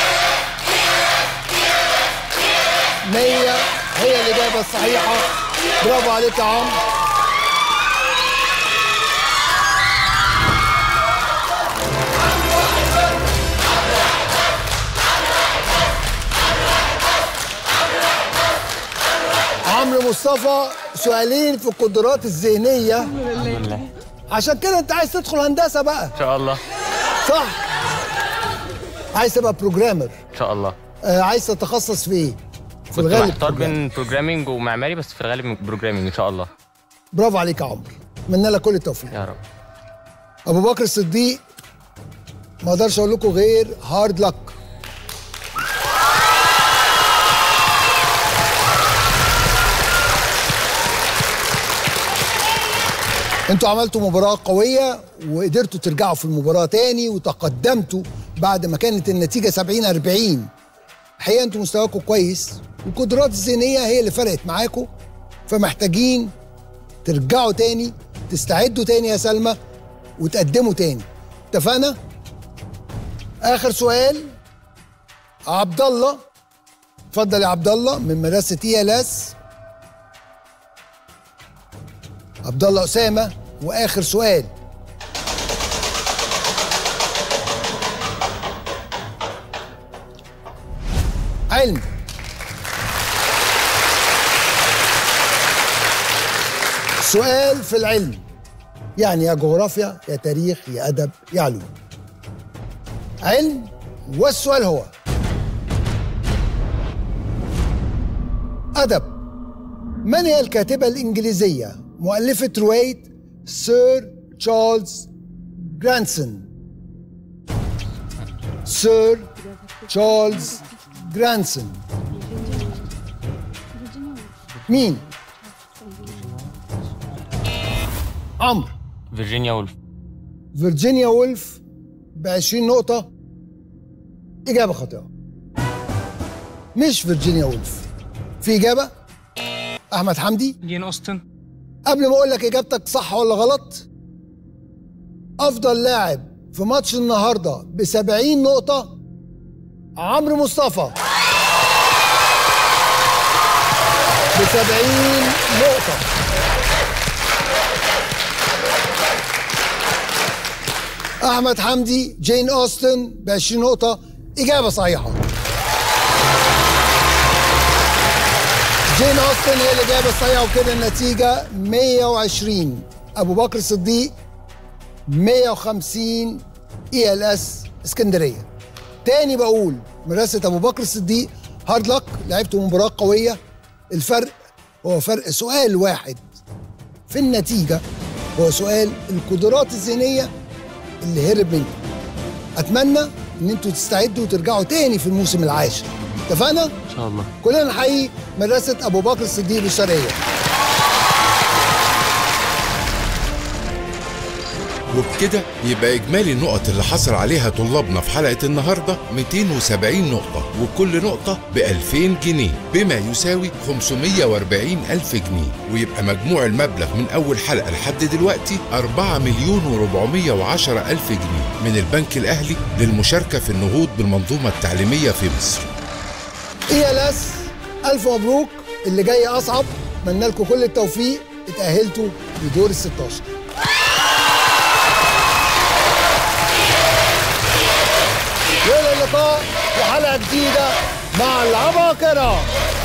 100 هي الإجابة الصحيحة برافو عليك يا عمرو عمرو مصطفى سؤالين في القدرات الذهنية الحمد لله عشان كده انت عايز تدخل هندسة بقى ان شاء الله صح عايز تبقى بروجرامر ان شاء الله آه عايز تتخصص في ايه في كنت الغالب محتار بين بروجرامينج ومعماري بس في الغالب بروجرامينج ان شاء الله برافو عليك يا عمرو اتمنى لك كل التوفيق يا رب ابو بكر الصديق ما اقدرش اقول لكم غير هارد لك انتوا عملتوا مباراة قوية وقدرتوا ترجعوا في المباراة تاني وتقدمتوا بعد ما كانت النتيجة 70 40 الحقيقة انتوا مستواكم كويس والقدرات الذهنية هي اللي فرقت معاكم فمحتاجين ترجعوا تاني تستعدوا تاني يا سلمى وتقدموا تاني اتفقنا؟ آخر سؤال عبد الله اتفضل يا عبد الله من مدرسة اي ال اس عبد الله اسامه واخر سؤال علم سؤال في العلم يعني يا جغرافيا يا تاريخ يا ادب يا علوم علم والسؤال هو ادب من هي الكاتبه الانجليزيه مؤلفة رواية سير تشارلز جرانسون سير تشارلز جرانسون مين؟ عمرو فيرجينيا وولف فيرجينيا وولف ب 20 نقطة إجابة خاطئة مش فيرجينيا وولف في إجابة أحمد حمدي جين أوستن قبل ما اقول لك اجابتك صح ولا غلط افضل لاعب في ماتش النهارده ب 70 نقطه عمرو مصطفى ب 70 نقطه احمد حمدي جين اوستن ب 20 نقطه اجابه صحيحه جين اوستن هي الاجابه الصحيحه وكده النتيجه 120 ابو بكر الصديق 150 اي ال اس اسكندريه تاني بقول مدرسه ابو بكر الصديق هارد لك لعبتوا مباراه قويه الفرق هو فرق سؤال واحد في النتيجه هو سؤال القدرات الذهنيه اللي هرب منكم اتمنى ان انتوا تستعدوا وترجعوا تاني في الموسم العاشر اتفقنا؟ ان شاء الله كلنا نحيي مدرسة أبو بكر الصديق بالشرقية وبكده يبقى إجمالي النقط اللي حصل عليها طلابنا في حلقة النهاردة 270 نقطة وكل نقطة ب 2000 جنيه بما يساوي 540 ألف جنيه ويبقى مجموع المبلغ من أول حلقة لحد دلوقتي 4 مليون و410 ألف جنيه من البنك الأهلي للمشاركة في النهوض بالمنظومة التعليمية في مصر اي ال اس ألف مبروك اللي جاي أصعب أتمنى لكم كل التوفيق اتأهلتوا لدور ال 16 والى اللقاء وحلقة جديدة مع العباقرة